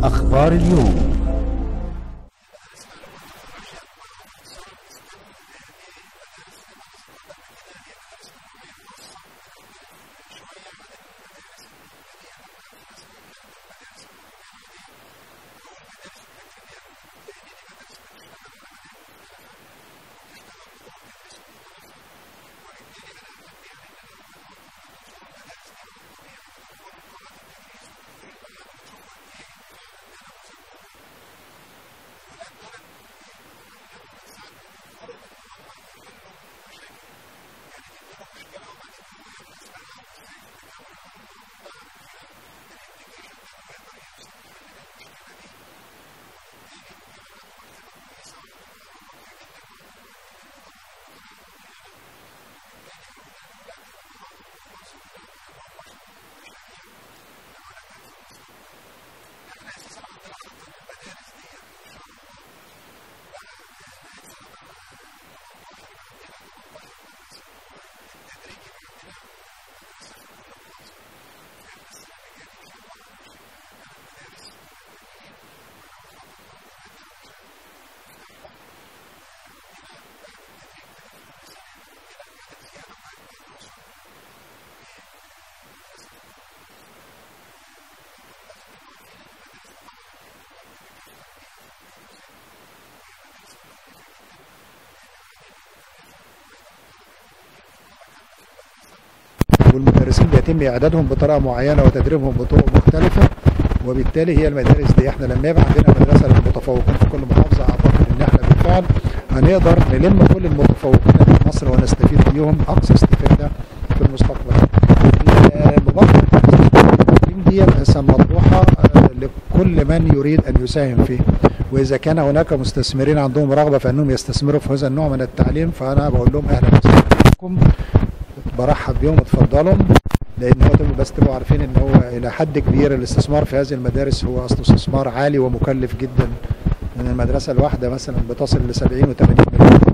أخبار اليوم والمدرسين بيتم اعدادهم بطريقه معينه وتدريبهم بطرق مختلفه وبالتالي هي المدارس دي احنا لما يبقى عندنا مدرسه للمتفوقين في كل محافظه اعتقد ان احنا بالفعل هنقدر نلم كل المتفوقين في مصر ونستفيد بيهم اقصى استفاده في المستقبل. مبادره التعليم دي اساسا مطروحه لكل من يريد ان يساهم فيه واذا كان هناك مستثمرين عندهم رغبه في انهم يستثمروا في هذا النوع من التعليم فانا بقول لهم اهلا وسهلا بكم برحب بيهم اتفضلوا لان هو بس تبقوا عارفين ان هو الى حد كبير الاستثمار في هذه المدارس هو اصله استثمار عالي ومكلف جدا لان المدرسه الواحده مثلا بتصل ل 70 و 80 مليون